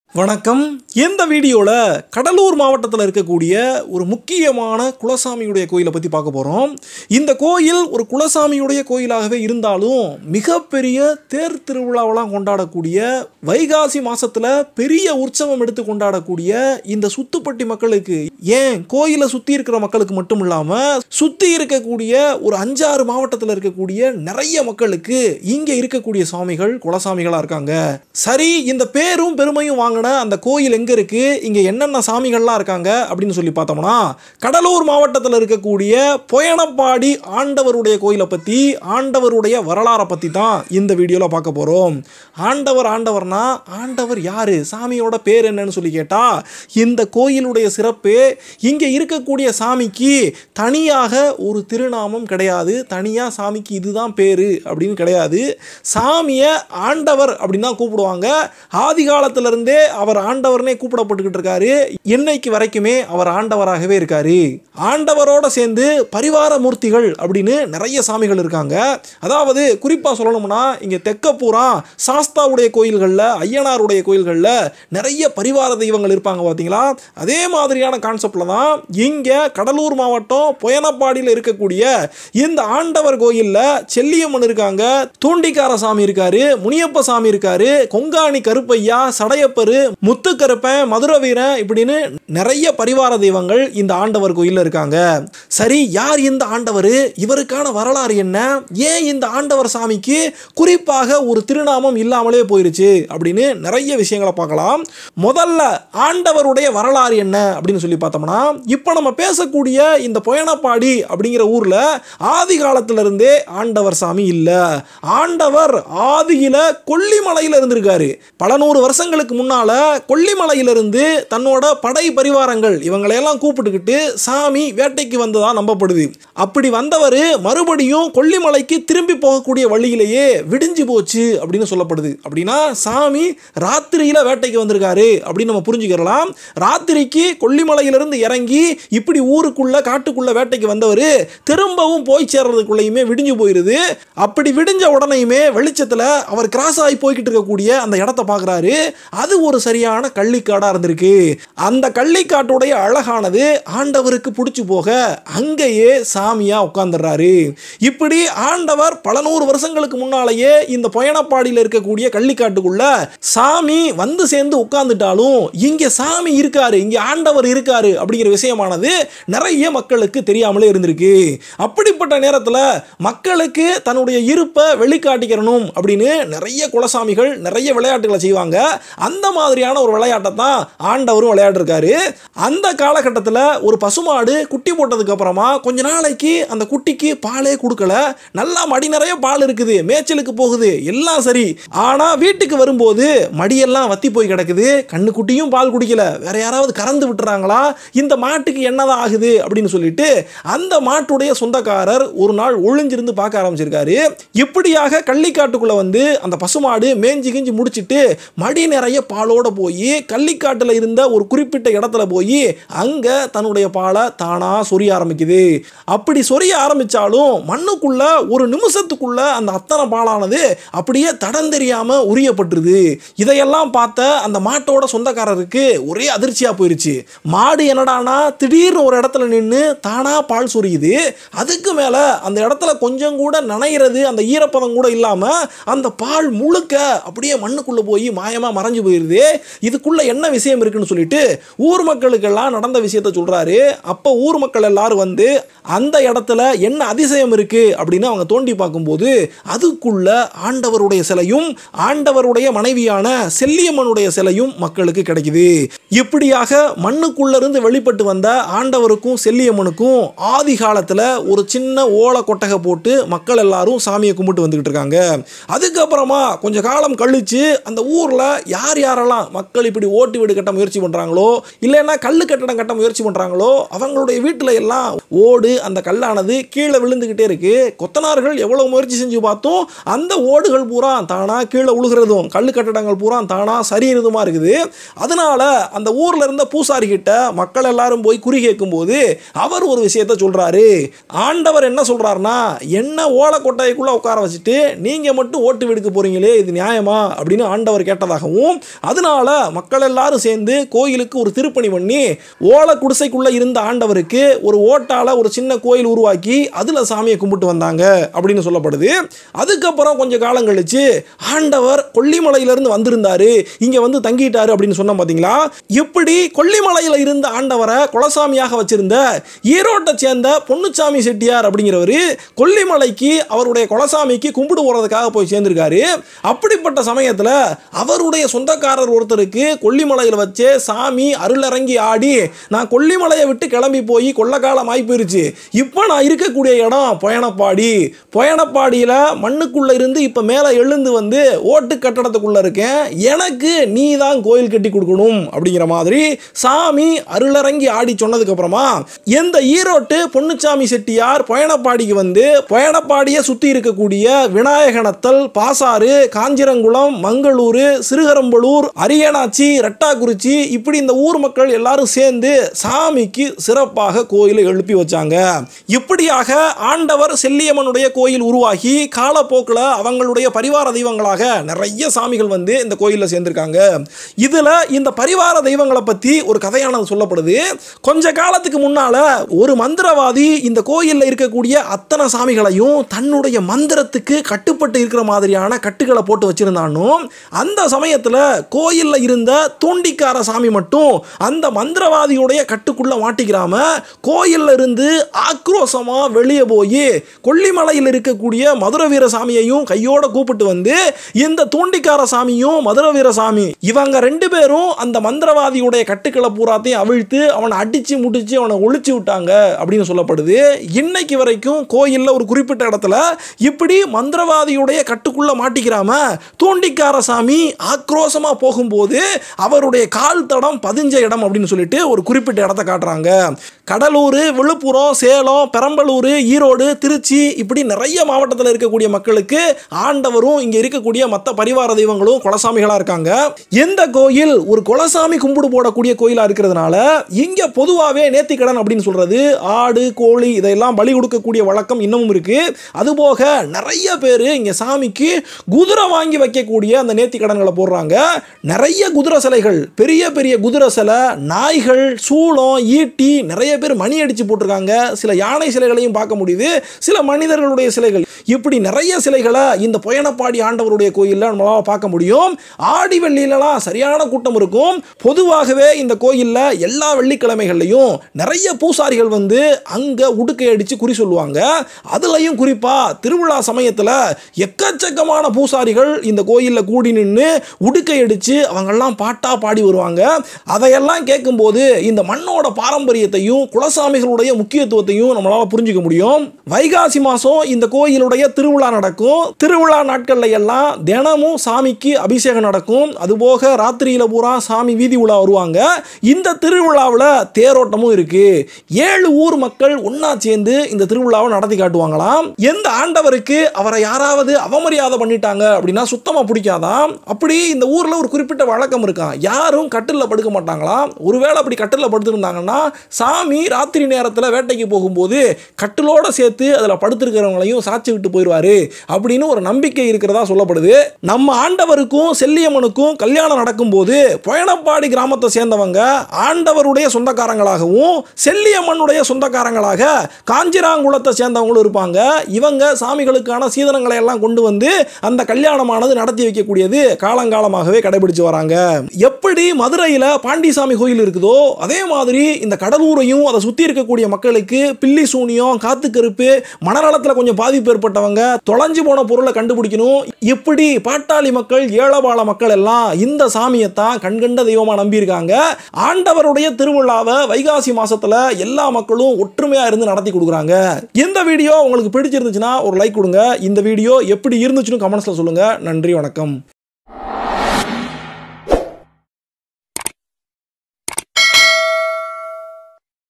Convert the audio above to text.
வணக்கம் இந்த வீடியோவில் கடலூர் மாவட்டத்தில் இருக்கக்கூடிய ஒரு முக்கியமான குலசாமியுடைய கோயிலை பற்றி பார்க்க போகிறோம் இந்த கோயில் ஒரு குலசாமியுடைய கோயிலாகவே இருந்தாலும் மிகப்பெரிய தேர் திருவிழாவெல்லாம் கொண்டாடக்கூடிய வைகாசி மாதத்தில் பெரிய உற்சவம் எடுத்து கொண்டாடக்கூடிய இந்த சுத்துப்பட்டி மக்களுக்கு ஏன் கோயிலை சுற்றி இருக்கிற மக்களுக்கு மட்டும் இல்லாமல் சுற்றி இருக்கக்கூடிய ஒரு அஞ்சாறு மாவட்டத்தில் இருக்கக்கூடிய நிறைய மக்களுக்கு இங்கே இருக்கக்கூடிய சாமிகள் குலசாமிகளாக இருக்காங்க சரி இந்த பேரும் பெருமையும் வாங்கின அந்த கோயில் எங்கே இருக்கு இங்கே என்னென்ன சாமிகள்லாம் இருக்காங்க அப்படின்னு சொல்லி பார்த்தோம்னா கடலூர் மாவட்டத்தில் இருக்கக்கூடிய பொயனப்பாடி ஆண்டவருடைய கோயிலை பற்றி ஆண்டவருடைய வரலாறை பற்றி தான் இந்த வீடியோவில் பார்க்க போகிறோம் ஆண்டவர் ஆண்டவர்னா ஆண்டவர் யாரு சாமியோட பேர் என்னன்னு சொல்லி கேட்டால் இந்த கோயிலுடைய சிறப்பு இங்கே இருக்கக்கூடிய சாமிக்கு தனியாக ஒரு திருநாமம் கிடையாது தனியாக சாமிக்கு இதுதான் பேர் அப்படின்னு கிடையாது சாமியை ஆண்டவர் அப்படின்னு தான் கூப்பிடுவாங்க ஆதி காலத்திலிருந்தே அவர் ஆண்டவர்னே கூப்பிடப்பட்டுக்கிட்டு இருக்காரு இன்னைக்கு வரைக்குமே அவர் ஆண்டவராகவே இருக்காரு ஆண்டவரோட சேர்ந்து பரிவார மூர்த்திகள் அப்படின்னு நிறைய சாமிகள் இருக்காங்க அதாவது குறிப்பாக சொல்லணும்னா இங்கே தெக்கப்பூரா சாஸ்தாவுடைய கோயில்களில் ஐயனாருடைய கோயில்களில் நிறைய பரிவார தெய்வங்கள் இருப்பாங்க பார்த்தீங்களா அதே மாதிரியான கான்செப்டில் தான் இங்கே கடலூர் மாவட்டம் புயனப்பாடியில் இருக்கக்கூடிய இந்த ஆண்டவர் கோயிலில் செல்லியம்மன் இருக்காங்க தூண்டிக்கார சாமி இருக்காரு முனியப்ப சாமி இருக்காரு கொங்காணி கருப்பையா சடையப்பரு முத்துக்கருப்பன் மதுரை வீரன் இப்படின்னு நிறைய பரிவார தெய்வங்கள் இந்த ஆண்டவர் கோயிலில் இருக்காங்க சரி யார் இந்த ஆண்டவர் இவருக்கான வரலாறு என்ன ஏன் இந்த ஆண்டவர் சாமிக்கு குறிப்பாக ஒரு திருநாமம் இல்லாமலே போயிருச்சு அப்படின்னு நிறைய விஷயங்களை பார்க்கலாம் முதல்ல ஆண்டவருடைய வரலாறு என்ன அப்படின்னு சொல்லி பார்த்தோம்னா இப்போ நம்ம பேசக்கூடிய இந்த புயனப்பாடி அப்படிங்கிற ஊரில் ஆதி காலத்திலிருந்தே ஆண்டவர் சாமி இல்லை ஆண்டவர் ஆதியில கொல்லிமலையில் இருந்திருக்காரு பல நூறு வருஷங்களுக்கு முன்னால கொல்லிமலையிலிருந்து தன்னோட படை பரிவாரங்கள் இவங்களையெல்லாம் கூப்பிட்டுக்கிட்டு சாமி வேட்டைக்கு வந்ததா நம்பப்படுது அப்படி வந்தவர் மறுபடியும் கொல்லிமலைக்கு திரும்பி போகக்கூடிய வழியிலேயே விடிஞ்சு போச்சு அப்படின்னு சொல்லப்படுது அப்படின்னா சாமி ராத்திரியில வேட்டைக்கு வந்திருக்காரு அப்படின்னு நம்ம புரிஞ்சுக்கலாம் ராத்திரிக்கு கொல்லிமலையிலிருந்து இறங்கி இப்படி ஊருக்குள்ள காட்டுக்குள்ள வேட்டைக்கு வந்தவர் திரும்பவும் போய் சேர்றதுக்குள்ளேயுமே விடிஞ்சு போயிருது அப்படி விடிஞ்ச உடனேயுமே வெளிச்சத்தில் அவர் கிராஸ் ஆகி போய்கிட்டு இருக்கக்கூடிய அந்த இடத்த பார்க்குறாரு அது ஒரு சரியான கள்ளிக்காடாக இருந்திருக்கு அந்த கள்ளிக்காட்டுடைய அழகானது ஆண்டவருக்கு பிடிச்சி போக அங்கேயே சாமியாக உட்காந்துடுறாரு இப்படி ஆண்டவர் பல நூறு வருஷங்களுக்கு முன்னாலேயே இந்த புயனப்பாடியில் இருக்கக்கூடிய கள்ளிக்காட்டுக்குள்ள சாமி வந்து சேர்ந்து உட்கார்ந்துட்டாலும் இங்கே சாமி இருக்காரு இங்கே ஆண்டவர் இருக்காரு அப்படிங்கிற விஷயமானது நிறைய மக்களுக்கு தெரியாமலே இருந்திருக்கு அப்படிப்பட்ட நேரத்தில் மக்களுக்கு தன்னுடைய இருப்பை வெளிக்காட்டிக்கிறணும் அப்படின்னு நிறைய குலசாமிகள் நிறைய விளையாட்டுகளை செய்வாங்க அந்த மாதிரியான ஒரு விளையாட்டை தான் ஆண்டவரும் விளையாடிருக்காரு அந்த காலகட்டத்தில் ஒரு பசுமாடு குட்டி போட்டதுக்கு அப்புறமா கொஞ்ச நாளைக்கு அந்த குட்டிக்கு பாலே கொடுக்கல நல்லா மடி நிறைய பால் இருக்குது மேய்ச்சலுக்கு போகுது எல்லாம் சரி ஆனால் வீட்டுக்கு வரும்போது மடியெல்லாம் வத்தி போய் கிடக்குது கண்ணு குட்டியும் பால் குடிக்கல வேற யாராவது கறந்து விட்டுறாங்களா இந்த மாட்டுக்கு என்னதான் ஆகுது அப்படின்னு சொல்லிட்டு அந்த மாட்டுடைய சொந்தக்காரர் ஒரு நாள் ஒளிஞ்சிருந்து பார்க்க ஆரம்பிச்சிருக்காரு இப்படியாக கள்ளிக்காட்டுக்குள்ள வந்து அந்த பசுமாடு மேஞ்சி கிஞ்சி முடிச்சிட்டு மடி நிறைய பாலோட போய் கள்ளிக்காட்டில் இருந்த ஒரு குறிப்பிட்ட இடத்துல போய் அங்கே தன்னுடைய பாலை தானா சொரிய ஆரம்பிக்குது அப்படி சொரிய ஆரம்பிச்சாலும் மண்ணுக்குள்ள ஒரு நிமிஷத்துக்குள்ள அந்த அத்தனை பாலானது அப்படியே தடம் தெரியாம உரியப்பட்டுருது இதையெல்லாம் பார்த்த அந்த மாட்டோட சொந்தக்காரருக்கு ஒரே அதிர்ச்சியா போயிருச்சு மாடு என்னடானா திடீர்னு ஒரு இடத்துல நின்று தானா பால் சொரியுது அதுக்கு மேல அந்த இடத்துல கொஞ்சம் கூட நனைகிறது அந்த ஈரப்பதம் கூட இல்லாம அந்த பால் முழுக்க அப்படியே மண்ணுக்குள்ள போய் மாயமா மறைஞ்சு போயிருது இதுக்குள்ள என்ன விஷயம் இருக்குன்னு சொல்லிட்டு ஊர் மக்களுக்கெல்லாம் நடந்த விஷயத்த சொல்றாரு அப்போ ஊர் மக்கள் எல்லாரும் வந்து அந்த இடத்துல என்ன அதிசயம் இருக்கு அப்படின்னு அவங்க தோண்டி பார்க்கும்போது அதுக்குள்ள ஆண்டவருடைய சிலையும் ஆண்டவருடைய மனைவியான செல்லியம்மனுடைய சிலையும் மக்களுக்கு கிடைக்குது இப்படியாக மண்ணுக்குள்ள இருந்து வெளிப்பட்டு வந்த ஆண்டவருக்கும் செல்லியம்மனுக்கும் ஆதி காலத்துல ஒரு சின்ன ஓலை கொட்டகை போட்டு மக்கள் எல்லாரும் சாமியை கும்பிட்டு வந்துகிட்டு இருக்காங்க அதுக்கப்புறமா கொஞ்ச காலம் கழிச்சு அந்த ஊர்ல யார் யாரெல்லாம் மக்கள் இப்படி ஓட்டு வீடு கட்ட முயற்சி பண்றாங்களோ இல்லைன்னா கல்லு கட்டடம் கட்ட முயற்சி பண்றாங்களோ அவங்களுடைய வீட்டுல எல்லாம் ஓடு அந்த கல்லானது கீழே விழுந்துகிட்டே இருக்கு கொத்தனார்கள் எவ்வளவு முயற்சி செஞ்சு பார்த்தோம் அந்த ஓடுகள் பூரா தானா கீழே உழுகிறதும் கல்லு கட்டடங்கள் பூரா தானா சரியிறதுமா இருக்குது அதனால அந்த ஊர்ல இருந்த பூசாரி கிட்ட மக்கள் எல்லாரும் போய் குறி கேட்கும்போது அவர் ஒரு விஷயத்த சொல்றாரு ஆண்டவர் என்ன சொல்றாருன்னா என்ன ஓலை கொட்டைக்குள்ள உட்கார வச்சுட்டு நீங்க மட்டும் ஓட்டு வீடுக்கு போறீங்களே இது நியாயமா அப்படின்னு ஆண்டவர் கேட்டதாகவும் அது அதனால மக்கள் எல்லாரும் சேர்ந்து கோயிலுக்கு ஒரு திருப்பணி பண்ணி ஓலை குடிசைக்குள்ள இருந்த ஆண்டவருக்கு ஒரு ஓட்டால ஒரு சின்ன கோயில் உருவாக்கி அதுல சாமியை கும்பிட்டு வந்தாங்க அப்படின்னு சொல்லப்படுது அதுக்கப்புறம் கொஞ்சம் காலம் கழிச்சு ஆண்டவர் கொல்லிமலையிலிருந்து வந்திருந்தாரு இங்க வந்து தங்கிட்டாரு அப்படின்னு சொன்னோம் பாத்தீங்களா இப்படி கொல்லிமலையில இருந்த ஆண்டவரை குலசாமியாக வச்சிருந்த ஈரோட்டை சேர்ந்த பொன்னுச்சாமி செட்டியார் அப்படிங்கிறவர் கொல்லிமலைக்கு அவருடைய குலசாமிக்கு கும்பிடு போறதுக்காக போய் சேர்ந்திருக்காரு அப்படிப்பட்ட சமயத்தில் அவருடைய சொந்தக்காரர் ஒருத்தருக்கு கொல்லிமலையில் வச்சு சாமி அருளரங்கி ஆடி நான் கொல்லிமலையை விட்டு கிளம்பி போய் கொள்ளக்காலம் ஆகி போயிருச்சு இப்போ நான் இருக்கக்கூடிய இடம் பொயனப்பாடி பொயனப்பாடியில் மண்ணுக்குள்ள இருந்து இப்போ மேலே எழுந்து வந்து ஓட்டு கட்டடத்துக்குள்ள இருக்கேன் எனக்கு நீ தான் கோயில் கட்டி கொடுக்கணும் அப்படிங்கிற மாதிரி சாமி அருளரங்கி ஆடி சொன்னதுக்கு அப்புறமா எந்த ஈரோட்டு பொன்னுச்சாமி செட்டியார் பொயனப்பாடிக்கு வந்து பொயனப்பாடியை சுற்றி இருக்கக்கூடிய விநாயகனத்தல் பாசாறு காஞ்சிரங்குளம் மங்களூர் சிறுகரம்பலூர் அரியனாச்சி ரெட்டாக்குறிச்சி இப்படி இந்த ஊர் மக்கள் எல்லாரும் சேர்ந்து சாமிக்கு சிறப்பாக கோயிலை எழுப்பி வச்சாங்க இப்படியாக ஆண்டவர் செல்லியம்மனுடைய கோயில் உருவாகி காலப்போக்கில் அவங்களுடைய பரிவார தெய்வங்களாக நிறைய சாமிகள் வந்து இந்த கோயிலில் சேர்ந்திருக்காங்க இதில் இந்த பரிவார தெய்வங்களை பற்றி ஒரு கதையானது சொல்லப்படுது கொஞ்ச காலத்துக்கு முன்னால ஒரு மந்திரவாதி இந்த கோயிலில் இருக்கக்கூடிய அத்தனை சாமிகளையும் தன்னுடைய மந்திரத்துக்கு கட்டுப்பட்டு இருக்கிற மாதிரியான கட்டுகளை போட்டு வச்சிருந்தானும் அந்த சமயத்தில் கோயிலில் இருந்த தூண்டிக்கார சாமி மட்டும் அந்த மந்திரவாதியுடைய கட்டுக்குள்ள மாட்டிக்கிறாம கோயில்ல இருந்து ஆக்ரோஷமா வெளியே போய் கொல்லிமலையில் இருக்கக்கூடிய மதுர வீர சாமியையும் கையோட கூப்பிட்டு வந்து இந்த தூண்டிக்கார சாமியும் மதுர வீர சாமி இவங்க ரெண்டு பேரும் அந்த மந்திரவாதியுடைய கட்டுக்களை பூராத்தையும் அவிழ்த்து அவனை அடிச்சு முடிச்சு அவனை ஒழிச்சு விட்டாங்க அப்படின்னு சொல்லப்படுது இன்னைக்கு வரைக்கும் கோயில்ல ஒரு குறிப்பிட்ட இடத்துல இப்படி மந்திரவாதியுடைய கட்டுக்குள்ள மாட்டிக்கிறாம தூண்டிக்கார சாமி ஆக்ரோஷமா போகும்போது அவருடைய கால் தடம் பதிஞ்ச இடம் அப்படின்னு சொல்லிட்டு ஒரு குறிப்பிட்ட இடத்த காட்டுறாங்க கடலூர் விழுப்புரம் சேலம் பெரம்பலூர் ஈரோடு திருச்சி இப்படி நிறைய மாவட்டத்தில் இருக்கக்கூடிய மக்களுக்கு ஆண்டவரும் இங்கே இருக்கக்கூடிய மற்ற பரிவார தெய்வங்களும் குலசாமிகளாக இருக்காங்க எந்த கோயில் ஒரு குலசாமி கும்பிடு போடக்கூடிய கோயிலாக இருக்கிறதுனால இங்கே பொதுவாகவே நேர்த்திக்கடன் அப்படின்னு சொல்கிறது ஆடு கோழி இதையெல்லாம் பலி கொடுக்கக்கூடிய வழக்கம் இன்னமும் இருக்குது அதுபோக நிறைய பேர் இங்கே சாமிக்கு குதிரை வாங்கி வைக்கக்கூடிய அந்த நேர்த்திக்கடன்களை போடுறாங்க நிறைய குதிரை சிலைகள் பெரிய பெரிய குதிரை சிலை நாய்கள் சூளம் ஈட்டி நிறைய பேர் மணி அடிச்சு போட்டிருக்காங்க சில யானை சிலைகளையும் பார்க்க முடியுது சில மனிதர்களுடைய சிலைகள் இப்படி நிறைய சிலைகளை இந்த புயனப்பாடி ஆண்டவருடைய கோயிலில் நம்மளால் பார்க்க முடியும் ஆடி வெள்ளியிலலாம் சரியான கூட்டம் இருக்கும் பொதுவாகவே இந்த கோயிலில் எல்லா வெள்ளிக்கிழமைகள்லையும் நிறைய பூசாரிகள் வந்து அங்கே உடுக்கை அடித்து குறி சொல்லுவாங்க அதுலேயும் குறிப்பாக திருவிழா சமயத்தில் எக்கச்சக்கமான பூசாரிகள் இந்த கோயிலில் கூடி நின்று உடுக்கை அடித்து அவங்கெல்லாம் பாட்டாக பாடி வருவாங்க அதையெல்லாம் கேட்கும்போது இந்த மண்ணோட பாரம்பரியத்தையும் குலசாமிகளுடைய முக்கியத்துவத்தையும் நம்மளால் புரிஞ்சுக்க முடியும் வைகாசி மாதம் இந்த கோயிலுடைய திருவிழா நடக்கும் திருவிழா நாட்கள்ல எல்லாம் தினமும் சாமிக்கு அபிஷேகம் நடக்கும் அதுபோக ராத்திரியில் பூரா சாமி வீதி உலா வருவாங்க இந்த திருவிழாவில் தேரோட்டமும் இருக்கு ஏழு ஊர் மக்கள் ஒன்றா சேர்ந்து இந்த திருவிழாவை நடத்தி காட்டுவாங்களாம் எந்த ஆண்டவருக்கு அவரை யாராவது அவமரியாதை பண்ணிட்டாங்க அப்படின்னா சுத்தமாக பிடிக்காதாம் அப்படி இந்த ஊரில் ஒரு குறிப்பிட்ட வழக்கம் இருக்கான் யாரும் கட்டிலில் படுக்க மாட்டாங்களாம் ஒருவேளை அப்படி கட்டிலில் படுத்திருந்தாங்கன்னா சாமி ராத்திரி நேரத்தில் வேட்டைக்கு போகும்போது கட்டிலோட சேர்த்து அதில் படுத்திருக்கிறவங்களையும் சாட்சி விட்டு போயிடுவாரு அப்படின்னு ஒரு நம்பிக்கை இருக்கிறதா சொல்லப்படுது நம்ம ஆண்டவருக்கும் செல்லியம்மனுக்கும் கல்யாணம் நடக்கும்போது புயனப்பாடி கிராமத்தை சேர்ந்தவங்க ஆண்டவருடைய சொந்தக்காரங்களாகவும் செல்லியம்மனுடைய சொந்தக்காரங்களாக காஞ்சிராங்குளத்தை சேர்ந்தவங்களும் இருப்பாங்க இவங்க சாமிகளுக்கான சீதனங்களை எல்லாம் கொண்டு வந்து அந்த கல்யாணமானது நடத்தி வைக்கக்கூடியது காலங்காலமாகவே கடைபிடிச்சு வராங்க எப்படி மதுரையில் பாண்டிசாமி கோயில் இருக்குதோ அதே மாதிரி இந்த கடலூரையும் அதை சுற்றி இருக்கக்கூடிய மக்களுக்கு பில்லி சூனியம் காத்து கருப்பு மனநலத்தில் கொஞ்சம் பாதிப்பு ஏற்பட்டவங்க தொலைஞ்சு போன பொருளை கண்டுபிடிக்கணும் இப்படி பாட்டாளி மக்கள் ஏழபாள மக்கள் எல்லாம் இந்த சாமியைத்தான் கண்கண்ட தெய்வமாக நம்பியிருக்காங்க ஆண்டவருடைய திருவிழாவை வைகாசி மாசத்துல எல்லா மக்களும் ஒற்றுமையா இருந்து நடத்தி கொடுக்குறாங்க இந்த வீடியோ உங்களுக்கு பிடிச்சிருந்துச்சுன்னா ஒரு லைக் கொடுங்க இந்த வீடியோ எப்படி இருந்துச்சுன்னு கமெண்ட்ஸ்ல சொல்லுங்க நன்றி வணக்கம்